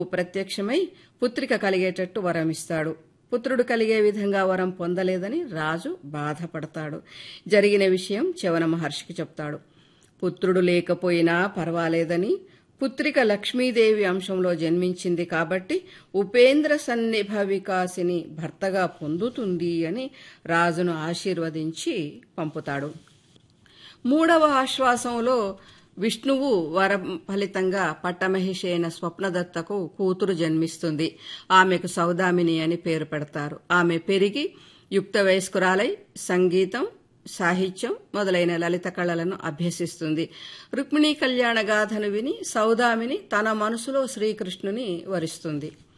ప్రత్యక్షమై పుత్రిక కలిగేటట్టు వరమిస్తాడు పుత్రుడు కలిగే విధంగా వరం పొందలేదని రాజు బాధపడతాడు జరిగిన విషయం చవన మహర్షికి చెప్తాడు పుత్రుడు లేకపోయినా పర్వాలేదని పుత్రిక లక్ష్మీదేవి అంశంలో జన్మించింది కాబట్టి ఉపేంద్ర సన్నిభ వికాసిని భర్తగా పొందుతుంది అని రాజును ఆశీర్వదించి పంపుతాడు మూడవ ఆశ్వాసంలో విష్ణువు వర ఫలితంగా పట్టమహిషి అయిన స్వప్నదత్తకు కూతురు జన్మిస్తుంది ఆమెకు సౌదామిని అని పేరు పెడతారు ఆమె పెరిగి యుక్త వయస్కురాలై సంగీతం సాహిత్యం మొదలైన లలిత కళలను అభ్యసిస్తుంది రుక్మిణీ కళ్యాణ గాథను విని సౌదామిని తన మనసులో శ్రీకృష్ణుని వరిస్తుంది